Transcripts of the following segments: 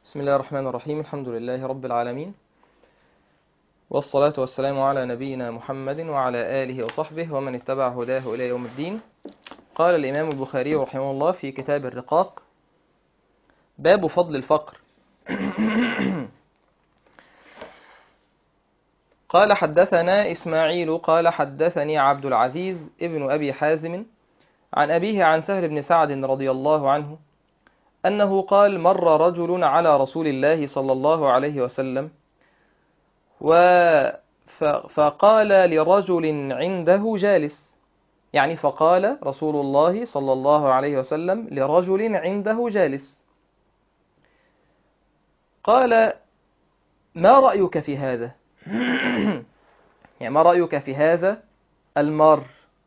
بسم الله الرحمن الرحيم الحمد لله رب العالمين والصلاة والسلام على نبينا محمد وعلى آله وصحبه ومن اتبع هداه إلى يوم الدين قال الإمام البخاري رحمه الله في كتاب الرقاق باب فضل الفقر قال حدثنا إسماعيل قال حدثني عبد العزيز ابن أبي حازم عن أبيه عن سهل بن سعد رضي الله عنه أنه قال مر رجل على رسول الله صلى الله عليه وسلم و فقال لرجل عنده جالس يعني فقال رسول الله صلى الله عليه وسلم لرجل عنده جالس قال ما رأيك في هذا يعني ما رأيك في هذا المار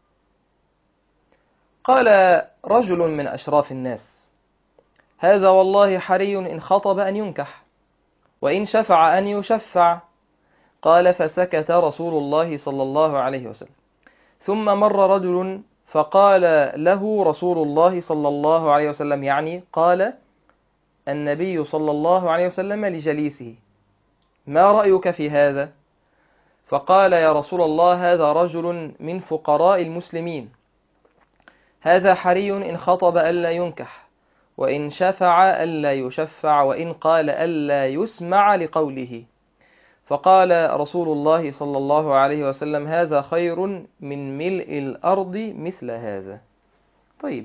قال رجل من أشراف الناس هذا والله حري إن خطب أن ينكح وإن شفع أن يشفع قال فسكت رسول الله صلى الله عليه وسلم ثم مر رجل فقال له رسول الله صلى الله عليه وسلم يعني قال النبي صلى الله عليه وسلم لجليسه ما رأيك في هذا فقال يا رسول الله هذا رجل من فقراء المسلمين هذا حري إن خطب ألا ينكح وإن شفع ألا يشفع وإن قال ألا يسمع لقوله فقال رسول الله صلى الله عليه وسلم هذا خير من ملء الأرض مثل هذا طيب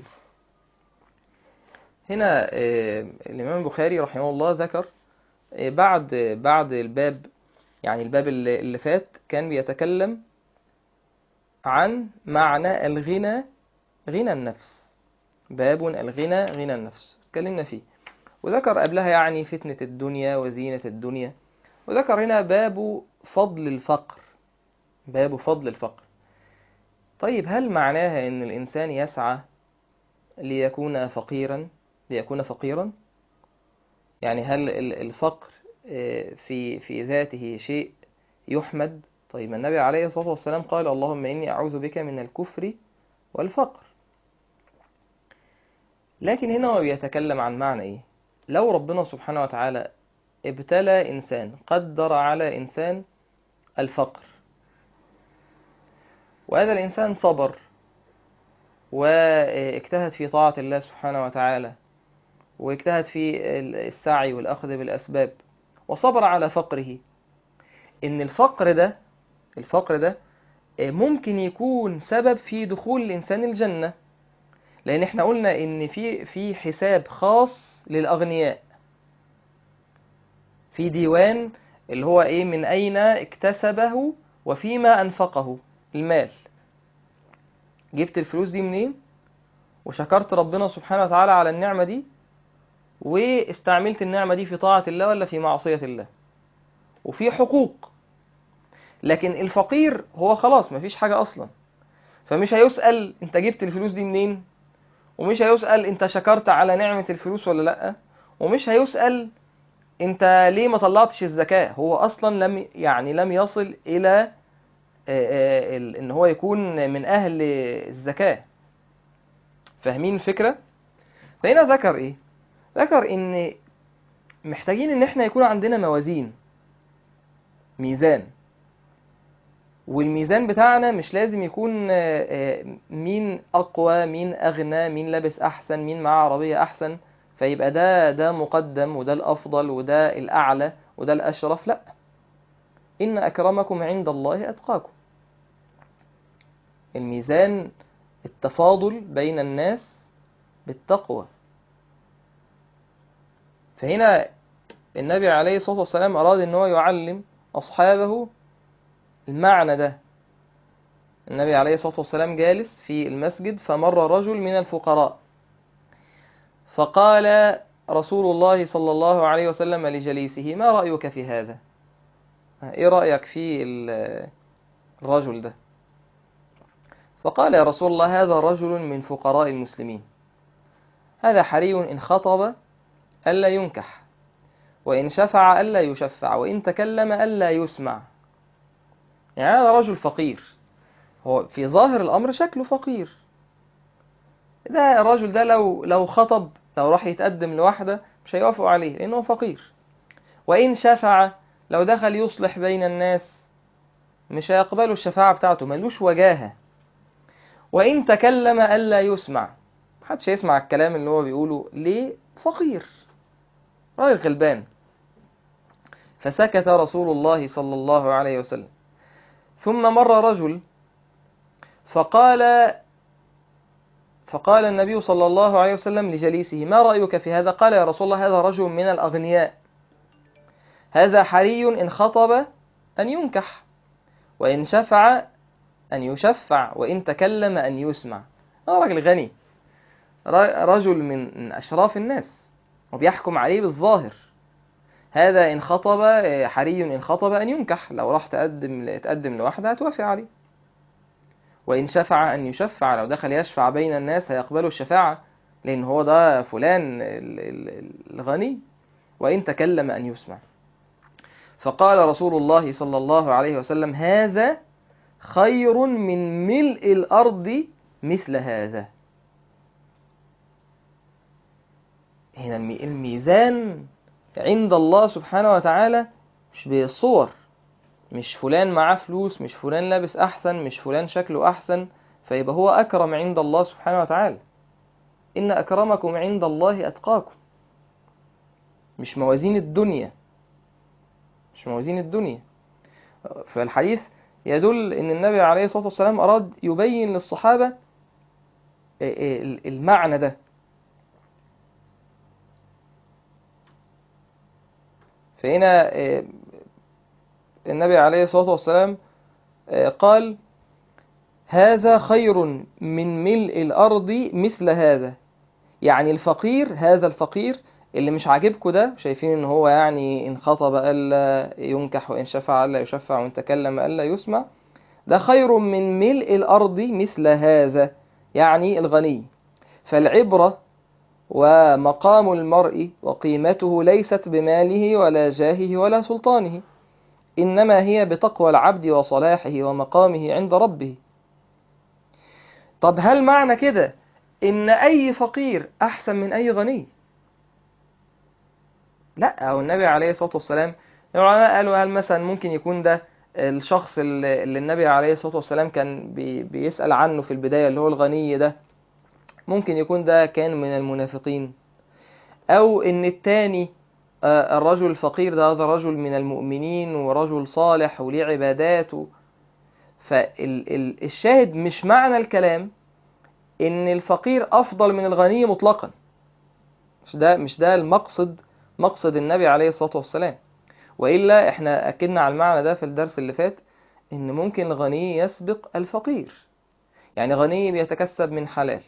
هنا الإمام البخاري رحمه الله ذكر بعد بعد الباب يعني الباب اللي فات كان بيتكلم عن معنى الغنى غنى النفس باب الغنى غنى النفس اتكلمنا فيه وذكر قبلها يعني فتنة الدنيا وزينة الدنيا وذكر هنا باب فضل الفقر باب فضل الفقر طيب هل معناها ان الانسان يسعى ليكون فقيرا ليكون فقيرا يعني هل الفقر في في ذاته شيء يحمد طيب النبي عليه الصلاة والسلام قال اللهم إني أعوذ بك من الكفر والفقر لكن هنا هو بيتكلم عن معنى إيه لو ربنا سبحانه وتعالى ابتلى إنسان قدر على إنسان الفقر وهذا الإنسان صبر واجتهد في طاعة الله سبحانه وتعالى واجتهد في السعي والأخذ بالأسباب وصبر على فقره إن الفقر ده الفقر ده ممكن يكون سبب في دخول الإنسان الجنة لأن احنا قلنا إن في في حساب خاص للأغنياء في ديوان اللي هو إيه من أين اكتسبه وفيما أنفقه المال جبت الفلوس دي منين وشكرت ربنا سبحانه وتعالى على النعمة دي واستعملت النعمة دي في طاعة الله ولا في معصية الله وفي حقوق لكن الفقير هو خلاص مفيش حاجة أصلا فمش هيسأل انت جبت الفلوس دي منين ومش هيسأل انت شكرت على نعمة الفلوس ولا لأ ومش هيسأل انت ليه ما طلعتش الزكاة هو اصلا لم يعني لم يصل الى ان هو يكون من اهل الزكاة فاهمين الفكرة فهنا ذكر ايه ذكر ان محتاجين ان احنا يكون عندنا موازين ميزان والميزان بتاعنا مش لازم يكون مين اقوى مين اغنى مين لابس احسن مين معاه عربية احسن فيبقى ده ده مقدم وده الافضل وده الاعلى وده الاشرف لا ان اكرمكم عند الله اتقاكم الميزان التفاضل بين الناس بالتقوى فهنا النبي عليه الصلاة والسلام أراد أن هو يعلم أصحابه المعنى ده النبي عليه الصلاة والسلام جالس في المسجد فمر رجل من الفقراء فقال رسول الله صلى الله عليه وسلم لجليسه ما رأيك في هذا ايه رأيك في الرجل ده فقال يا رسول الله هذا رجل من فقراء المسلمين هذا حري إن خطب ألا ينكح وإن شفع ألا يشفع وإن تكلم ألا يسمع يعني هذا رجل فقير هو في ظاهر الأمر شكله فقير ده الرجل ده لو لو خطب لو راح يتقدم لواحدة مش هيوافقوا عليه لأنه فقير وإن شفع لو دخل يصلح بين الناس مش هيقبلوا الشفاعة بتاعته ملوش وجاهة وإن تكلم ألا يسمع محدش هيسمع الكلام اللي هو بيقوله ليه فقير راجل غلبان فسكت رسول الله صلى الله عليه وسلم ثم مر رجل فقال فقال النبي صلى الله عليه وسلم لجليسه ما رأيك في هذا قال يا رسول الله هذا رجل من الأغنياء هذا حري إن خطب أن ينكح وإن شفع أن يشفع وإن تكلم أن يسمع هذا راجل غني رجل من أشراف الناس وبيحكم عليه بالظاهر هذا إن خطب حري إن خطب أن ينكح لو راح تقدم تقدم لواحدة هتوافق عليه وإن شفع أن يشفع لو دخل يشفع بين الناس هيقبلوا الشفاعة لأن هو ده فلان الغني وإن تكلم أن يسمع فقال رسول الله صلى الله عليه وسلم هذا خير من ملء الأرض مثل هذا هنا الميزان عند الله سبحانه وتعالى مش بالصور مش فلان معاه فلوس مش فلان لابس أحسن مش فلان شكله أحسن فيبقى هو أكرم عند الله سبحانه وتعالى إن أكرمكم عند الله أتقاكم مش موازين الدنيا مش موازين الدنيا فالحديث يدل ان النبي عليه الصلاة والسلام أراد يبين للصحابة المعنى ده فهنا النبي عليه الصلاة والسلام قال هذا خير من ملء الأرض مثل هذا يعني الفقير هذا الفقير اللي مش عاجبكم ده شايفين ان هو يعني ان خطب الا ينكح وان شفع الا يشفع وان تكلم الا يسمع ده خير من ملء الارض مثل هذا يعني الغني فالعبرة ومقام المرء وقيمته ليست بماله ولا جاهه ولا سلطانه إنما هي بتقوى العبد وصلاحه ومقامه عند ربه طب هل معنى كده إن أي فقير أحسن من أي غني لا هو النبي عليه الصلاة والسلام العلماء قالوا هل مثلا ممكن يكون ده الشخص اللي اللي النبي عليه الصلاة والسلام كان بي بيسأل عنه في البداية اللي هو الغني ده ممكن يكون ده كان من المنافقين أو إن التاني الرجل الفقير ده هذا رجل من المؤمنين ورجل صالح وليه عباداته فالشاهد مش معنى الكلام إن الفقير أفضل من الغني مطلقا مش ده مش ده المقصد مقصد النبي عليه الصلاة والسلام وإلا احنا أكدنا على المعنى ده في الدرس اللي فات إن ممكن الغني يسبق الفقير يعني غني بيتكسب من حلال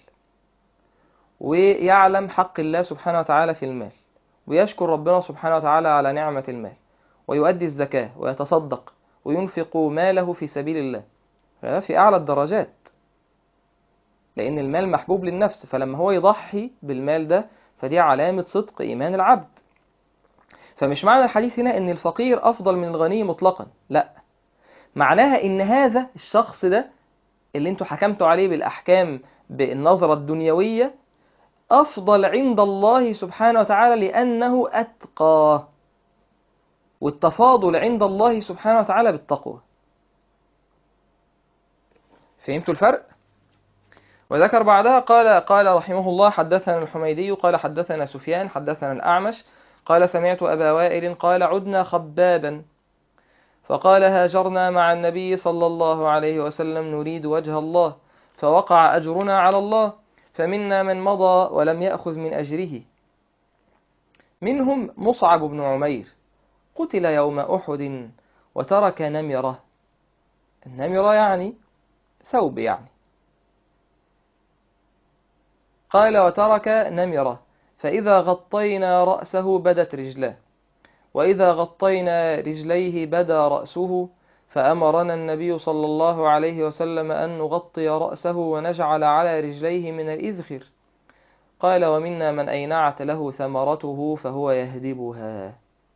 ويعلم حق الله سبحانه وتعالى في المال ويشكر ربنا سبحانه وتعالى على نعمة المال ويؤدي الزكاة ويتصدق وينفق ماله في سبيل الله فهذا في أعلى الدرجات لأن المال محبوب للنفس فلما هو يضحي بالمال ده فدي علامة صدق إيمان العبد فمش معنى الحديث هنا ان الفقير افضل من الغني مطلقا لا معناها ان هذا الشخص ده اللي انتوا حكمتوا عليه بالاحكام بالنظرة الدنيوية افضل عند الله سبحانه وتعالى لانه اتقى والتفاضل عند الله سبحانه وتعالى بالتقوى فهمتوا الفرق وذكر بعدها قال قال رحمه الله حدثنا الحميدي قال حدثنا سفيان حدثنا الأعمش قال سمعت أبا وائل قال عدنا خبابا فقال هاجرنا مع النبي صلى الله عليه وسلم نريد وجه الله فوقع أجرنا على الله فمنا من مضى ولم يأخذ من أجره منهم مصعب بن عمير قتل يوم أحد وترك نمرة النمرة يعني ثوب يعني قال وترك نمرة فإذا غطينا رأسه بدت رجلاه وإذا غطينا رجليه بدا رأسه فأمرنا النبي صلى الله عليه وسلم أن نغطي رأسه ونجعل على رجليه من الإذخر قال ومنا من أينعت له ثمرته فهو يهدبها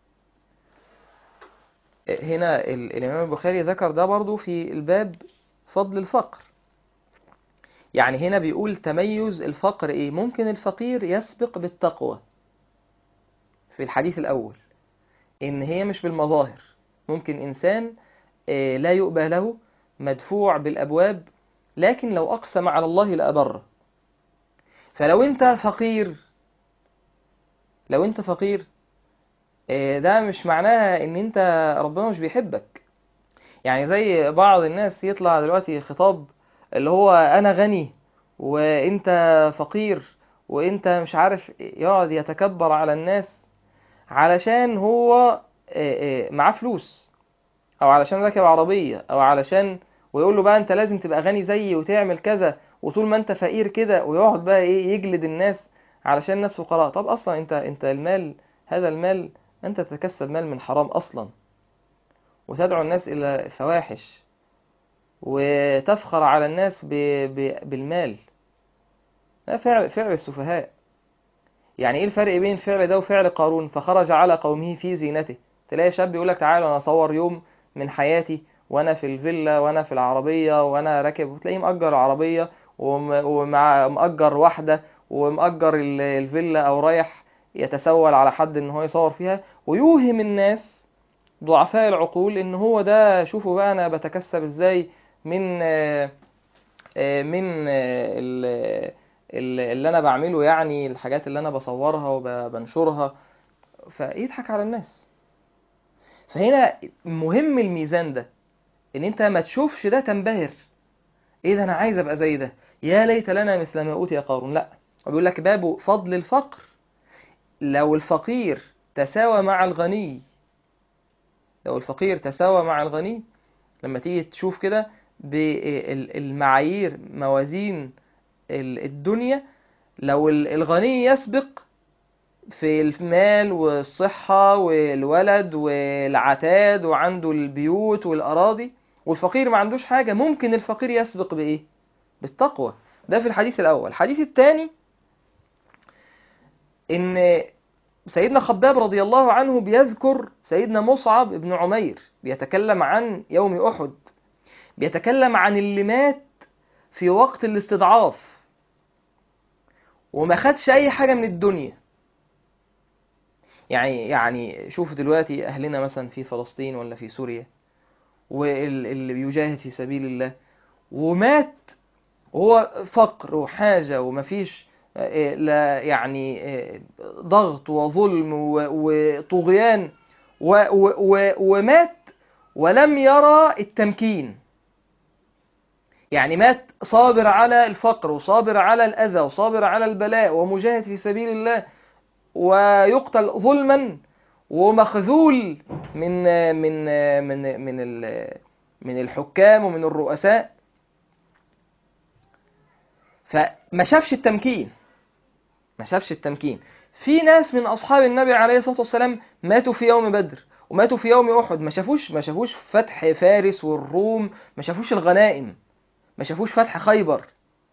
هنا الإمام البخاري ذكر ده برضو في الباب فضل الفقر يعني هنا بيقول تميز الفقر ايه ممكن الفقير يسبق بالتقوى في الحديث الأول إن هي مش بالمظاهر ممكن إنسان آه، لا يؤبه له مدفوع بالأبواب لكن لو أقسم على الله لأبره فلو أنت فقير لو أنت فقير آه، ده مش معناها إن أنت ربنا مش بيحبك يعني زي بعض الناس يطلع دلوقتي خطاب اللي هو أنا غني وأنت فقير وأنت مش عارف يقعد يتكبر على الناس علشان هو آه، آه، معاه فلوس او علشان راكب عربية او علشان ويقول له بقى انت لازم تبقى غني زيي وتعمل كذا وطول ما انت فقير كده ويقعد بقى ايه يجلد الناس علشان الناس فقراء طب اصلا انت انت المال هذا المال انت تتكسب مال من حرام اصلا وتدعو الناس الى الفواحش وتفخر على الناس ب... ب... بالمال ده فعل فعل السفهاء يعني ايه الفرق بين فعل ده وفعل قارون فخرج على قومه في زينته تلاقي شاب يقول لك تعالى انا اصور يوم من حياتي وانا في الفيلا وانا في العربيه وانا راكب وتلاقيه مأجر عربيه وم- ومع مأجر واحده ومأجر ال- الفيلا او رايح يتسول على حد ان هو يصور فيها ويوهم الناس ضعفاء العقول ان هو ده شوفوا بقى انا بتكسب ازاي من آه، آه، من آه، ال- ال- اللي انا بعمله يعني الحاجات اللي انا بصورها وبنشرها فيضحك على الناس فهنا مهم الميزان ده ان انت ما تشوفش ده تنبهر ايه ده انا عايز ابقى زي ده يا ليت لنا مثل ما اوتي قارون لا هو بيقول لك باب فضل الفقر لو الفقير تساوى مع الغني لو الفقير تساوى مع الغني لما تيجي تشوف كده بالمعايير موازين ال- الدنيا لو ال- الغني يسبق في المال والصحة والولد والعتاد وعنده البيوت والأراضي والفقير ما عندوش حاجة ممكن الفقير يسبق بإيه؟ بالتقوى ده في الحديث الأول الحديث الثاني إن سيدنا خباب رضي الله عنه بيذكر سيدنا مصعب بن عمير بيتكلم عن يوم أحد بيتكلم عن اللي مات في وقت الاستضعاف وما خدش أي حاجة من الدنيا يعني يعني شوف دلوقتي أهلنا مثلا في فلسطين ولا في سوريا واللي بيجاهد في سبيل الله ومات وهو فقر وحاجة ومفيش آه، لا يعني آه، ضغط وظلم و- وطغيان و- و- و- ومات ولم يرى التمكين يعني مات صابر على الفقر وصابر على الأذى وصابر على البلاء ومجاهد في سبيل الله ويقتل ظلما ومخذول من من من من ال- من الحكام ومن الرؤساء فما شافش التمكين ما شافش التمكين في ناس من اصحاب النبي عليه الصلاه والسلام ماتوا في يوم بدر وماتوا في يوم احد ما شافوش ما شافوش فتح فارس والروم ما شافوش الغنائم ما شافوش فتح خيبر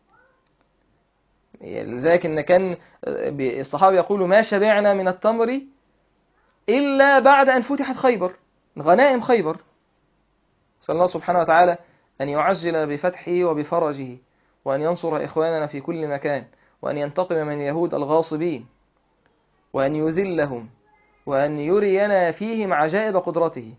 لذلك ان كان الصحابه يقولوا ما شبعنا من التمر الا بعد ان فتحت خيبر غنائم خيبر صلى الله سبحانه وتعالى ان يعجل بفتحه وبفرجه وان ينصر اخواننا في كل مكان وان ينتقم من اليهود الغاصبين وان يذلهم وان يرينا فيهم عجائب قدرته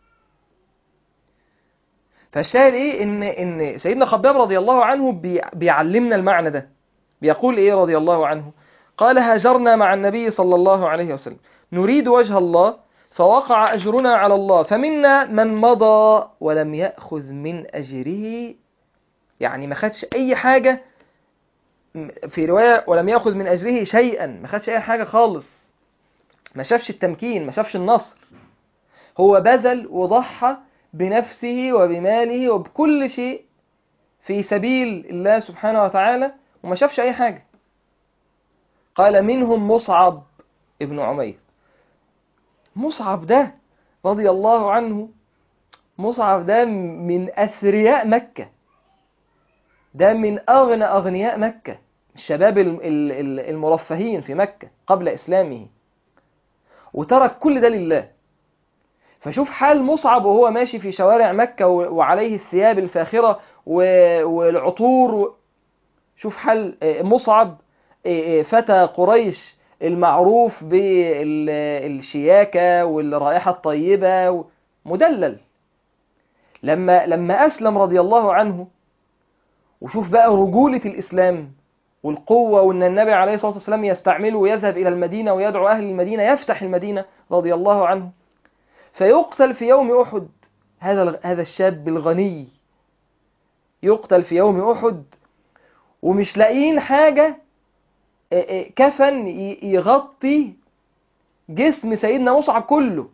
فالشاهد ايه ان ان سيدنا خباب رضي الله عنه بي- بيعلمنا المعنى ده بيقول ايه رضي الله عنه قال هاجرنا مع النبي صلى الله عليه وسلم نريد وجه الله فوقع أجرنا على الله فمنا من مضى ولم يأخذ من أجره يعني ما خدش أي حاجة في رواية ولم يأخذ من أجره شيئا ما خدش أي حاجة خالص ما شافش التمكين ما شافش النصر هو بذل وضحى بنفسه وبماله وبكل شيء في سبيل الله سبحانه وتعالى وما شافش أي حاجة قال منهم مصعب ابن عمير مصعب ده رضي الله عنه مصعب ده من أثرياء مكة ده من أغنى أغنياء مكة الشباب ال- ال- ال- المرفهين في مكة قبل إسلامه وترك كل ده لله فشوف حال مصعب وهو ماشي في شوارع مكة و- وعليه الثياب الفاخرة و- والعطور و- شوف حال آه، مصعب آه، آه، فتى قريش المعروف بالشياكة والرائحة الطيبة مدلل لما لما أسلم رضي الله عنه وشوف بقى رجولة الإسلام والقوة وأن النبي عليه الصلاة والسلام يستعمله ويذهب إلى المدينة ويدعو أهل المدينة يفتح المدينة رضي الله عنه فيقتل في يوم أحد هذا هذا الشاب الغني يقتل في يوم أحد ومش لاقيين حاجة كفن يغطي جسم سيدنا مصعب كله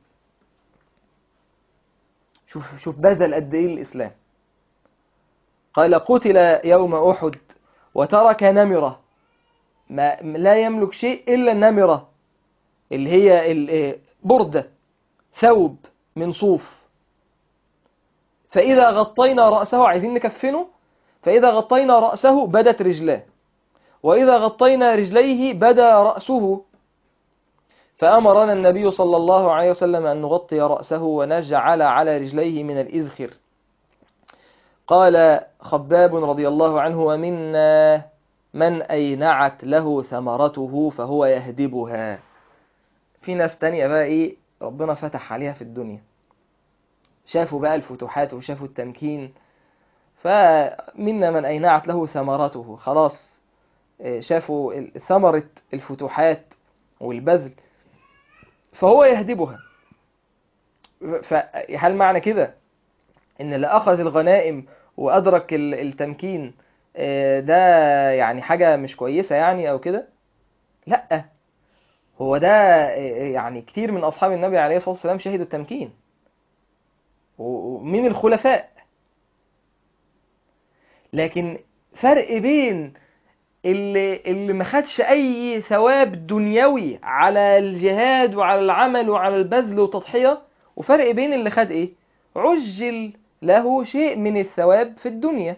شوف شوف بذل قد ايه الاسلام قال قتل يوم احد وترك نمره ما لا يملك شيء الا النمره اللي هي برده ثوب من صوف فاذا غطينا راسه عايزين نكفنه فاذا غطينا راسه بدت رجلاه واذا غطينا رجليه بدا راسه فأمرنا النبي صلى الله عليه وسلم أن نغطي رأسه ونجعل على رجليه من الإذخر قال خباب رضي الله عنه ومنا من أينعت له ثمرته فهو يهدبها في ناس تانية بقى إيه ربنا فتح عليها في الدنيا شافوا بقى الفتوحات وشافوا التمكين فمنا من أينعت له ثمرته خلاص شافوا ثمرة الفتوحات والبذل فهو يهدبها فهل معنى كده ان اللي اخذ الغنائم وادرك التمكين ده يعني حاجة مش كويسة يعني او كده لا هو ده يعني كتير من اصحاب النبي عليه الصلاة والسلام شهدوا التمكين ومن الخلفاء لكن فرق بين اللي اللي ما خدش اي ثواب دنيوي على الجهاد وعلى العمل وعلى البذل والتضحيه وفرق بين اللي خد ايه عجل له شيء من الثواب في الدنيا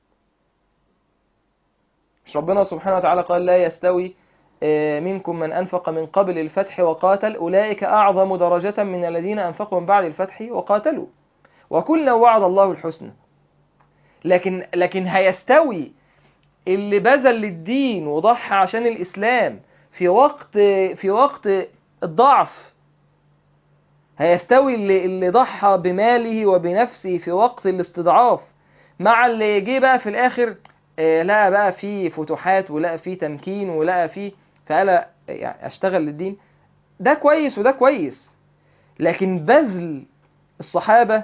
مش ربنا سبحانه وتعالى قال لا يستوي منكم من أنفق من قبل الفتح وقاتل أولئك أعظم درجة من الذين أنفقوا من بعد الفتح وقاتلوا وكلا وعد الله الحسنى لكن لكن هيستوي اللي بذل للدين وضحى عشان الإسلام في وقت في وقت الضعف هيستوي اللي, اللي ضحى بماله وبنفسه في وقت الاستضعاف مع اللي جه بقى في الآخر لقى بقى في فتوحات ولقى في تمكين ولقى في فقال يعني اشتغل للدين ده كويس وده كويس لكن بذل الصحابة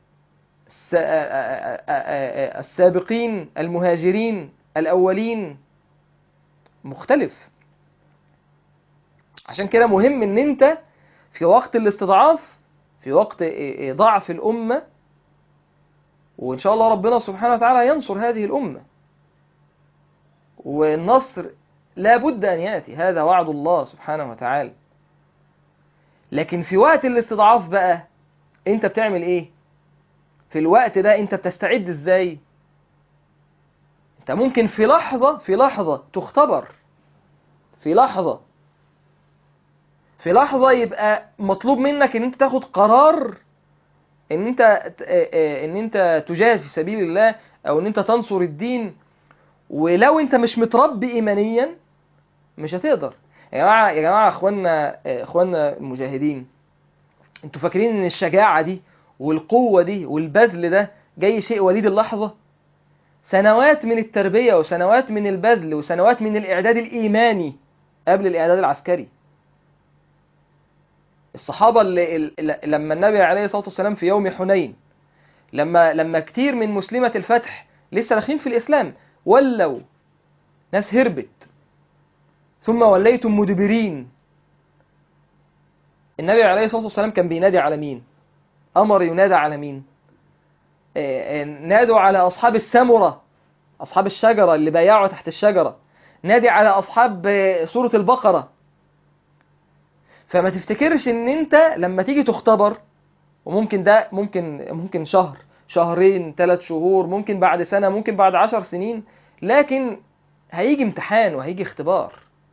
السابقين المهاجرين الأولين مختلف عشان كده مهم ان انت في وقت الاستضعاف في وقت ضعف الأمة وإن شاء الله ربنا سبحانه وتعالى ينصر هذه الأمة والنصر لا بد أن يأتي هذا وعد الله سبحانه وتعالى لكن في وقت الاستضعاف بقى انت بتعمل ايه في الوقت ده انت بتستعد ازاي انت ممكن في لحظة في لحظة تختبر في لحظة في لحظة يبقى مطلوب منك ان انت تاخد قرار ان انت ان انت تجاهد في سبيل الله او ان انت تنصر الدين ولو انت مش متربي ايمانيا مش هتقدر يا جماعه يا جماعه اخواننا اخواننا المجاهدين انتوا فاكرين ان الشجاعه دي والقوه دي والبذل ده جاي شيء وليد اللحظه سنوات من التربيه وسنوات من البذل وسنوات من الاعداد الايماني قبل الاعداد العسكري الصحابه اللي, اللي لما النبي عليه الصلاه والسلام في يوم حنين لما لما كتير من مسلمه الفتح لسه داخلين في الاسلام ولوا ناس هربت ثم وليتم مدبرين النبي عليه الصلاة والسلام كان بينادي على مين أمر ينادى على مين نادوا على أصحاب السمرة أصحاب الشجرة اللي بايعوا تحت الشجرة نادي على أصحاب سورة البقرة فما تفتكرش ان انت لما تيجي تختبر وممكن ده ممكن ممكن شهر شهرين ثلاث شهور ممكن بعد سنة ممكن بعد عشر سنين لكن هيجي امتحان وهيجي اختبار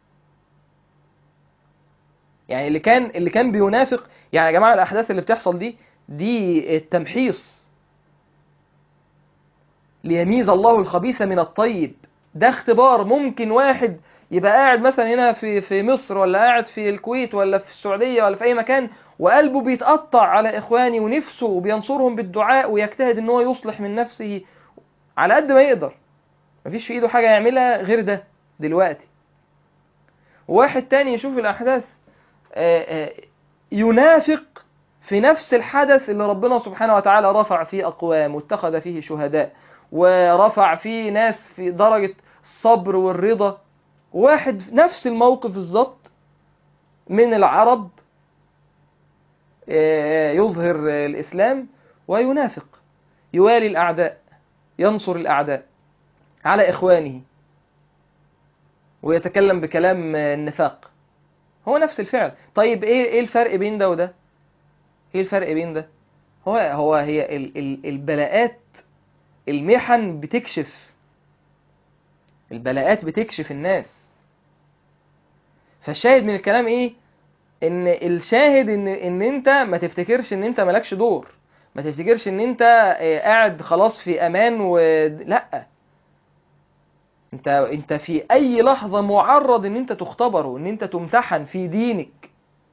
يعني اللي كان اللي كان بينافق يعني يا جماعه الاحداث اللي بتحصل دي دي التمحيص ليميز الله الخبيث من الطيب ده اختبار ممكن واحد يبقى قاعد مثلا هنا في في مصر ولا قاعد في الكويت ولا في السعوديه ولا في اي مكان وقلبه بيتقطع على اخواني ونفسه وبينصرهم بالدعاء ويجتهد ان هو يصلح من نفسه على قد ما يقدر مفيش في ايده حاجه يعملها غير ده دلوقتي واحد تاني يشوف الاحداث آه، آه، ينافق في نفس الحدث اللي ربنا سبحانه وتعالى رفع فيه أقوام واتخذ فيه شهداء ورفع فيه ناس في درجة الصبر والرضا واحد في نفس الموقف بالظبط من العرب آه، يظهر الإسلام وينافق يوالي الأعداء ينصر الأعداء على إخوانه ويتكلم بكلام النفاق هو نفس الفعل طيب ايه ايه الفرق بين ده وده ايه الفرق بين ده هو هو هي ال ال البلاءات المحن بتكشف البلاءات بتكشف الناس فالشاهد من الكلام ايه ان الشاهد ان ان انت ما تفتكرش ان انت مالكش دور ما تفتكرش ان انت آه، قاعد خلاص في امان و لا انت انت في اي لحظه معرض ان انت تختبر وان انت تمتحن في دينك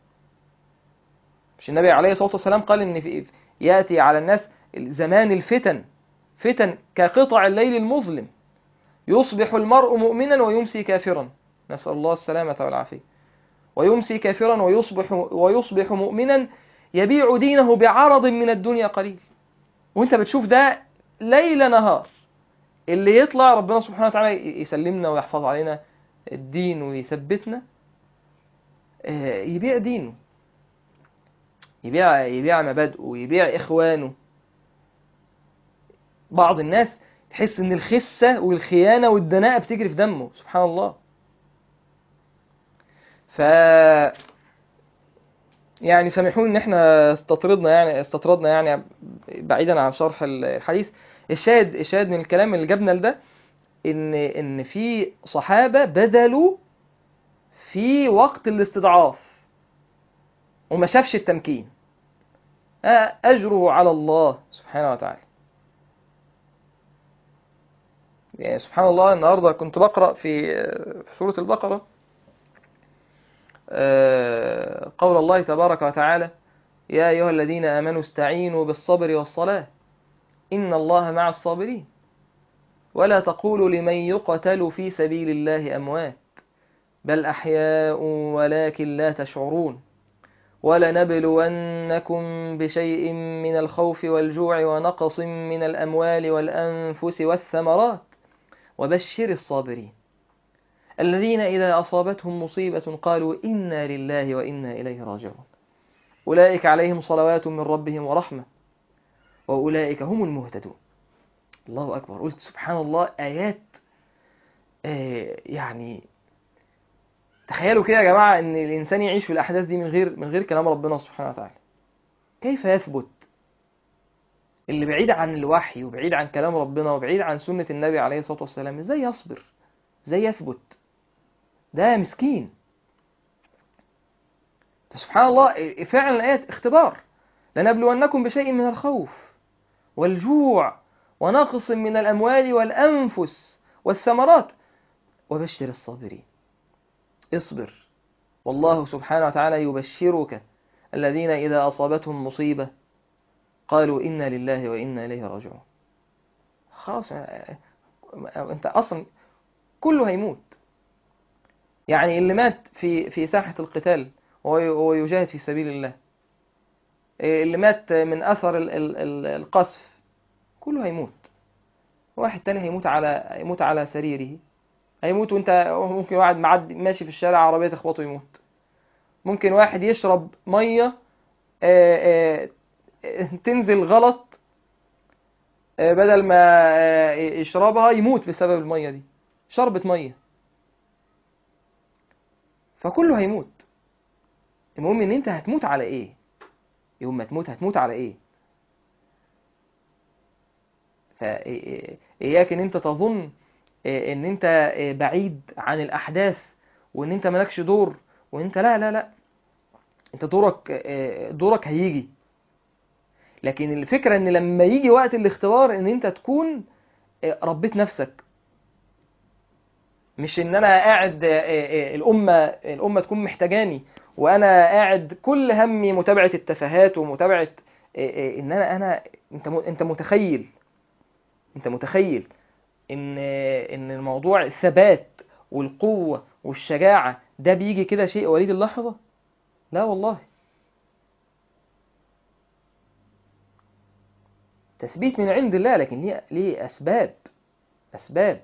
مش النبي عليه الصلاه والسلام قال ان في ياتي على الناس زمان الفتن فتن كقطع الليل المظلم يصبح المرء مؤمنا ويمسي كافرا نسال الله السلامه والعافيه ويمسي كافرا ويصبح ويصبح مؤمنا يبيع دينه بعرض من الدنيا قليل وانت بتشوف ده ليل نهار اللي يطلع ربنا سبحانه وتعالى يسلمنا ويحفظ علينا الدين ويثبتنا آه، يبيع دينه يبيع يبيع مبادئه ويبيع اخوانه بعض الناس تحس ان الخسه والخيانه والدناءه بتجري في دمه سبحان الله ف يعني سامحوني ان احنا استطردنا يعني استطردنا يعني بعيدا عن شرح الحديث الشاهد الشاهد من الكلام اللي جابنا لده ان ان في صحابه بذلوا في وقت الاستضعاف وما شافش التمكين آه، اجره على الله سبحانه وتعالى يعني سبحان الله النهارده كنت بقرا في في سوره البقره آه، قول الله تبارك وتعالى يا ايها الذين امنوا استعينوا بالصبر والصلاه إن الله مع الصابرين ولا تقولوا لمن يقتل في سبيل الله أموات بل أحياء ولكن لا تشعرون ولنبلونكم بشيء من الخوف والجوع ونقص من الأموال والأنفس والثمرات وبشر الصابرين الذين إذا أصابتهم مصيبة قالوا إنا لله وإنا إليه راجعون أولئك عليهم صلوات من ربهم ورحمة وأولئك هم المهتدون الله أكبر قلت سبحان الله آيات آه يعني تخيلوا كده يا جماعة إن الإنسان يعيش في الأحداث دي من غير من غير كلام ربنا سبحانه وتعالى كيف يثبت اللي بعيد عن الوحي وبعيد عن كلام ربنا وبعيد عن سنة النبي عليه الصلاة والسلام ازاي يصبر ازاي يثبت ده مسكين فسبحان الله فعلا الآيات اختبار لنبلونكم بشيء من الخوف والجوع ونقص من الأموال والأنفس والثمرات وبشر الصابرين اصبر والله سبحانه وتعالى يبشرك الذين إذا أصابتهم مصيبة قالوا إنا لله وإنا إليه راجعون خلاص أنت أصلا كله هيموت يعني اللي مات في في ساحة القتال وهو يجاهد في سبيل الله اللي مات من أثر ال- ال- ال- القذف كله هيموت واحد تاني هيموت على هيموت على سريره هيموت وانت ممكن واحد معدي ماشي في الشارع عربية تخبطه يموت ممكن واحد يشرب مية آه، آه، تنزل غلط آه، بدل ما آه، يشربها يموت بسبب المية دي شربة مية فكله هيموت المهم ان انت هتموت على ايه يوم ما تموت هتموت على ايه فإياك ان انت تظن ان انت بعيد عن الاحداث وان انت مالكش دور وان انت لا لا لا انت دورك دورك هيجي لكن الفكرة ان لما يجي وقت الاختبار ان انت تكون ربيت نفسك مش ان انا قاعد آه، آه، الامه الامه تكون محتاجاني وانا قاعد كل همي متابعه التفاهات ومتابعه آه، آه، ان انا انا انت م- انت متخيل انت متخيل ان آه، ان الموضوع الثبات والقوه والشجاعه ده بيجي كده شيء وليد اللحظه لا والله تثبيت من عند الله لكن ليه ليه اسباب اسباب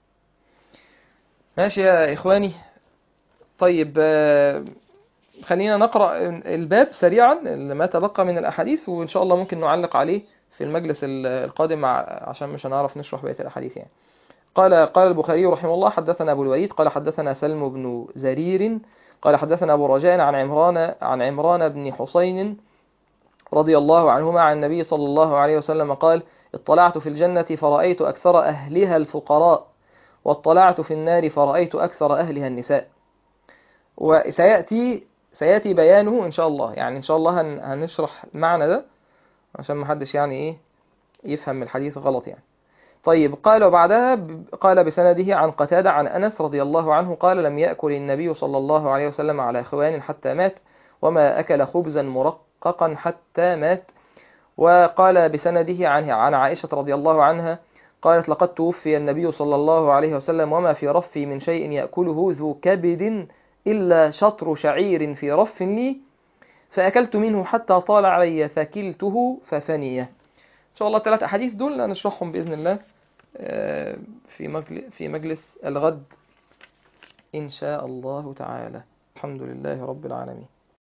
ماشي يا اخواني طيب آه، خلينا نقرأ الباب سريعا ما تبقى من الأحاديث وإن شاء الله ممكن نعلق عليه في المجلس ال- القادم مع عشان مش هنعرف نشرح بقية الأحاديث يعني قال قال البخاري رحمه الله حدثنا أبو الوليد قال حدثنا سلم بن زرير قال حدثنا أبو رجاء عن عمران عن عمران بن حسين رضي الله عنهما عن النبي صلى الله عليه وسلم قال اطلعت في الجنة فرأيت أكثر أهلها الفقراء واطلعت في النار فرأيت أكثر أهلها النساء وسيأتي سيأتي بيانه إن شاء الله يعني إن شاء الله هن هنشرح المعنى ده عشان ما حدش يعني إيه يفهم الحديث غلط يعني طيب قال وبعدها ب- قال بسنده عن قتادة عن أنس رضي الله عنه قال لم يأكل النبي صلى الله عليه وسلم على إخوان حتى مات وما أكل خبزا مرققا حتى مات وقال بسنده عن عن عائشة رضي الله عنها قالت لقد توفي النبي صلى الله عليه وسلم وما في رفي من شيء يأكله ذو كبد إلا شطر شعير في رف لي فأكلت منه حتى طال علي فكلته ففني إن شاء الله الثلاث أحاديث دول نشرحهم بإذن الله آه، في مجل- في مجلس الغد إن شاء الله تعالى الحمد لله رب العالمين